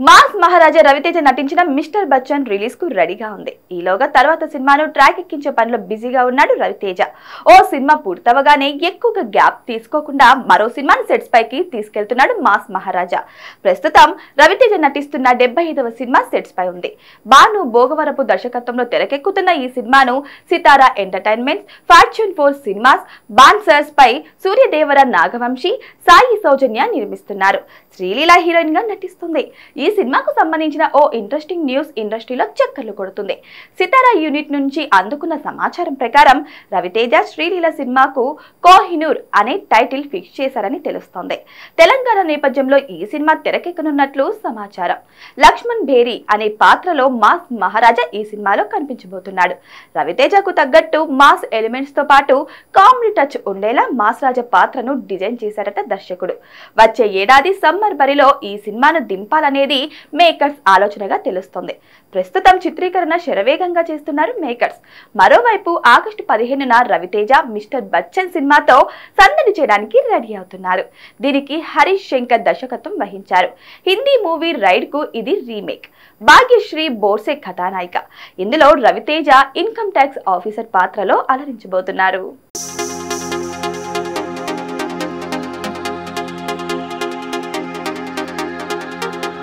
mass మహారాజా రవితేజ నటించిన mister Bachchan release కు రెడీగా ఉంది ఈలోగా తర్వాత సినిమాను ట్రాక్ ఎక్కించే పనిలో బిజీగా ఉన్నాడు రవితేజ ఓ సినిమా పూర్తవగానే ఎక్కువగా గ్యాప్ తీసుకోకుండా మరో సినిమాను సెట్స్ పైకి తీసుకెళ్తున్నాడు మాస్ మహారాజా ప్రస్తుతం రవితేజ నటిస్తున్న డెబ్బై ఐదవ సినిమా సెట్స్ పై ఉంది బాను భోగవరపు దర్శకత్వంలో తెరకెక్కుతున్న ఈ సినిమాను Sithara entertainments fortune four cinemas banners పై సూర్యదేవర నాగవంశి సాయి సౌజన్య నిర్మిస్తున్నారు శ్రీలీల హీరోయిన్ గా నటిస్తుంది ఈ సినిమాకు సంబంధించిన ఓ ఇంట్రెస్టింగ్ న్యూస్ ఇండస్ట్రీలో చక్కర్లు కొడుతుంది సితారా యూనిట్ నుంచి అందుకున్న సమాచారం ప్రకారం రవితేజ శ్రీలీల సినిమాకు కోహినూర్ అనే టైటిల్ ఫిక్స్ చేశారని తెలుస్తోంది తెలంగాణ నేపథ్యంలో ఈ సినిమా తెరకెక్కనున్నట్లు సమాచారం లక్ష్మణ్ బేరి అనే పాత్రలో మాస్ మహారాజా ఈ సినిమాలో కనిపించబోతున్నాడు రవితేజకు తగ్గట్టు మాస్ ఎలిమెంట్స్ తో పాటు కామెడీ టచ్ ఉండేలా మాస్ రాజా పాత్రను డిజైన్ చేశారట దర్శకుడు వచ్చే ఏడాది సమ్మర్ బరిలో ఈ సినిమాను దింపాలనేది మేకర్స్ ఆలోచనగా తెలుస్తోంది ప్రస్తుతం చిత్రీకరణ శరవేగంగా చేస్తున్నారు మేకర్స్ మరోవైపు ఆగస్టు పదిహేనున రవితేజ మిస్టర్ బచ్చన్ సినిమాతో సందడి చేయడానికి రెడీ అవుతున్నారు దీనికి హరీష్ శంకర్ దర్శకత్వం వహించారు హిందీ మూవీ రైడ్ కు ఇది రీమేక్ భాగ్యశ్రీ బోర్సే కథానాయిక ఇందులో రవితేజ ఇన్కమ్ ట్యాక్స్ ఆఫీసర్ పాత్రలో అలరించబోతున్నారు